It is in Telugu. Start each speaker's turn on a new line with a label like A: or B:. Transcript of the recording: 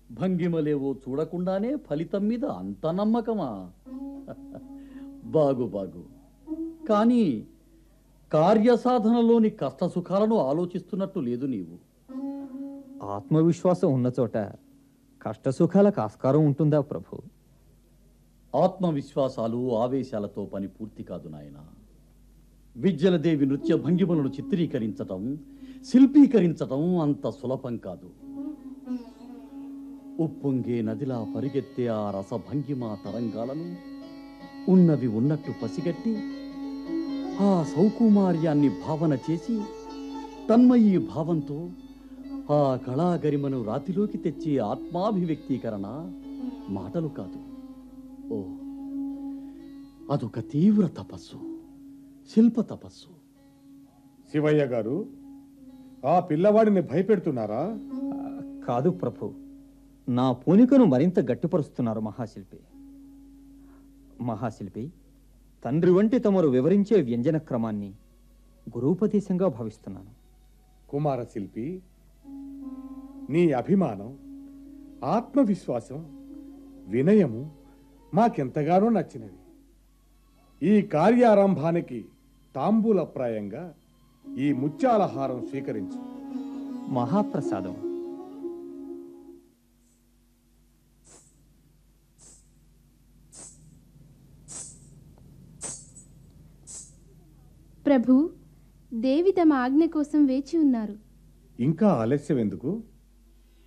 A: భంగిమలేవో చూడకుండానే ఫలితం మీద అంత నమ్మకమా బాగు బాగు కానీ కార్యసాధనలోని కష్టసుఖాలను ఆలోచిస్తున్నట్టు లేదు నీవు
B: ఆత్మవిశ్వాసం ఉన్న చోట కష్టసుఖాలకు ఆస్కారం ఉంటుందా ప్రభు
A: ఆత్మవిశ్వాసాలు ఆవేశాలతో పని పూర్తి కాదు నాయన విద్యలదేవి నృత్య భంగిమలను చిత్రీకరించటం శిల్పీకరించటం అంత సులభం కాదు ఉప్పొంగే నదిలా పరిగెత్తే ఆ రసభంగిమ తరంగాలను ఉన్నవి ఉన్నట్టు పసిగట్టి ఆ సౌకుమార్యాన్ని భావన చేసి తన్మయీ భావంతో ఆ కళాగరిమను రాతిలోకి తెచ్చే ఆత్మాభివ్యక్తీకరణ మాటలు కాదు ఓ అదొక తీవ్ర తపస్సు శిల్ప తపస్సు
C: శివయ్య గారు ఆ పిల్లవాడిని భయపెడుతున్నారా
B: ఆ, కాదు ప్రభు నా పూనికను మరింత గట్టిపరుస్తున్నారు మహాశిల్పి మహాశిల్పి తండ్రి వంటి తమరు వివరించే వ్యంజన క్రమాన్ని గురూపదేశంగా భావిస్తున్నాను
C: కుమార శిల్పి నీ అభిమానం ఆత్మవిశ్వాసం వినయము మాకెంతగానో నచ్చినవి ఈ కార్యారంభానికి తాంబూలప్రాయంగా ఈ ముత్యాలహారం స్వీకరించు
B: మహాప్రసాదం
D: ప్రభు దేవి తమ ఆజ్ఞ కోసం వేచి ఉన్నారు
C: ఇంకా ఆలస్యం ఎందుకు